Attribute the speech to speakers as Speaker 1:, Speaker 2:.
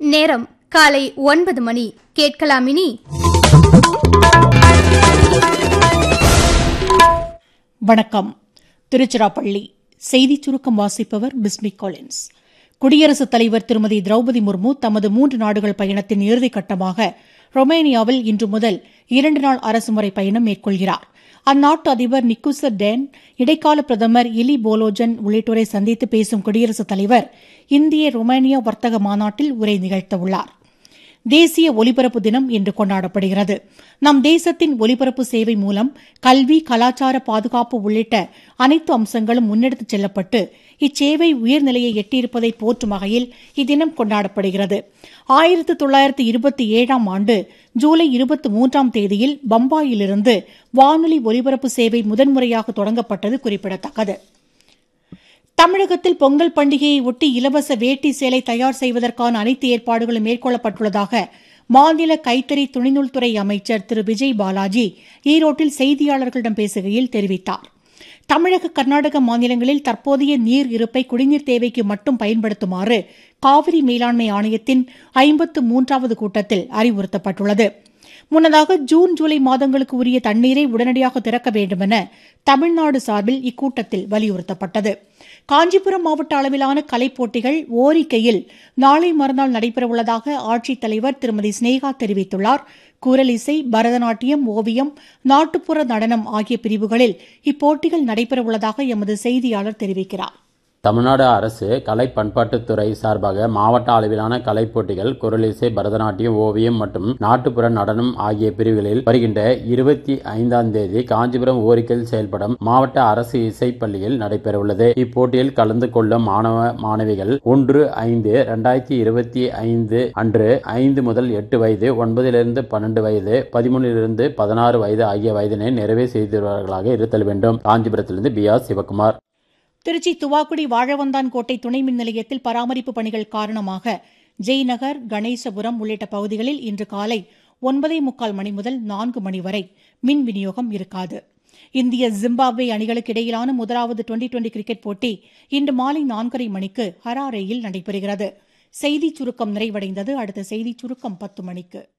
Speaker 1: நேரம் காலை ஒன்பது மணி கேட்கலாம் இனி
Speaker 2: வணக்கம் திருச்சிராப்பள்ளி செய்திச் சுருக்கம் வாசிப்பவர் பிஸ்மி காலின்ஸ் குடியரசுத் தலைவர் திருமதி திரௌபதி முர்மு தமது மூன்று நாடுகள் பயணத்தின் இறுதிக் கட்டமாக ரொமேனியாவில் இன்று முதல் இரண்டு நாள் அரசுமுறை பயணம் மேற்கொள்கிறார் அந்நாட்டு அதிபர் நிக்குசர் டேன் இடைக்கால பிரதமர் இலி போலோஜன் உள்ளிட்டோரை சந்தித்து பேசும் குடியரசுத் தலைவர் இந்திய ரொமேனியா வர்த்தக மாநாட்டில் உரை நிகழ்த்தவுள்ளார் தேசிய ஒலிபரப்பு தினம் இன்று கொண்டாடப்படுகிறது நம் தேசத்தின் ஒலிபரப்பு சேவை மூலம் கல்வி கலாச்சார பாதுகாப்பு உள்ளிட்ட அனைத்து அம்சங்களும் முன்னெடுத்துச் செல்லப்பட்டு இச்சேவை உயர்நிலையை எட்டியிருப்பதை போற்றும் வகையில் இத்தினம் கொண்டாடப்படுகிறது ஆயிரத்து தொள்ளாயிரத்து இருபத்தி ஏழாம் ஆண்டு ஜூலை இருபத்தி மூன்றாம் தேதியில் பம்பாயிலிருந்து வானொலி ஒலிபரப்பு சேவை முதன்முறையாக தொடங்கப்பட்டது குறிப்பிடத்தக்கது தமிழகத்தில் பொங்கல் பண்டிகையை ஒட்டி இலவச வேட்டி சேலை தயார் செய்வதற்கான அனைத்து ஏற்பாடுகளும் மேற்கொள்ளப்பட்டுள்ளதாக மாநில கைத்தறி துணிநூல்துறை அமைச்சர் திரு விஜய் பாலாஜி ஈரோட்டில் செய்தியாளர்களிடம் பேசுகையில் தெரிவித்தார் தமிழக கர்நாடக மாநிலங்களில் தற்போதைய நீர் இருப்பை குடிநீர் தேவைக்கு மட்டும் பயன்படுத்துமாறு காவிரி மேலாண்மை ஆணையத்தின் ஐம்பத்து மூன்றாவது கூட்டத்தில் அறிவுறுத்தப்பட்டுள்ளது முன்னதாக ஜூன் ஜூலை மாதங்களுக்கு உரிய தண்ணீரை உடனடியாக திறக்க வேண்டுமென தமிழ்நாடு சார்பில் இக்கூட்டத்தில் வலியுறுத்தப்பட்டது காஞ்சிபுரம் மாவட்ட அளவிலான கலைப் போட்டிகள் ஓரிக்கையில் நாளை மறுநாள் நடைபெறவுள்ளதாக ஆட்சித்தலைவர் திருமதி ஸ்னேகா தெரிவித்துள்ளார் குரல் இசை பரதநாட்டியம் ஓவியம் நாட்டுப்புற நடனம் ஆகிய பிரிவுகளில் இப்போட்டிகள் நடைபெறவுள்ளதாக எமது செய்தியாளர் தெரிவிக்கிறார்
Speaker 3: தமிழ்நாடு அரசு கலை பண்பாட்டுத்துறை சார்பாக மாவட்ட அளவிலான கலைப் போட்டிகள் குரலிசை பரதநாட்டியம் ஓவியம் மற்றும் நாட்டுப்புற நடனம் ஆகிய பிரிவுகளில் வருகின்ற இருபத்தி ஐந்தாம் தேதி காஞ்சிபுரம் ஓரிக்கையில் செயல்படும் மாவட்ட அரசு இசைப்பள்ளியில் நடைபெறவுள்ளது இப்போட்டியில் கலந்து கொள்ளும் மாணவ மாணவிகள் ஒன்று ஐந்து இரண்டாயிரத்தி இருபத்தி ஐந்து அன்று ஐந்து முதல் எட்டு வயது ஒன்பதிலிருந்து பன்னெண்டு வயது பதிமூணிலிருந்து பதினாறு வயது ஆகிய வயதினை நிறைவு செய்தவர்களாக இருத்தல் வேண்டும் காஞ்சிபுரத்திலிருந்து பி ஆர் சிவகுமார்
Speaker 2: திருச்சி துவாக்குடி வாழவந்தான் கோட்டை துணை மின் நிலையத்தில் பராமரிப்பு பணிகள் காரணமாக ஜெய்நகர் கணேசபுரம் உள்ளிட்ட பகுதிகளில் இன்று காலை ஒன்பதே முக்கால் மணி முதல் நான்கு மணி வரை மின் விநியோகம் இருக்காது இந்திய ஜிம்பாப்வே அணிகளுக்கு இடையிலான முதலாவது டுவெண்டி டுவெண்டி கிரிக்கெட் போட்டி இன்று மாலை நான்கரை மணிக்கு ஹராரேயில் நடைபெறுகிறது செய்திச் சுருக்கம் நிறைவடைந்தது அடுத்த செய்திச் சுருக்கம் பத்து மணிக்கு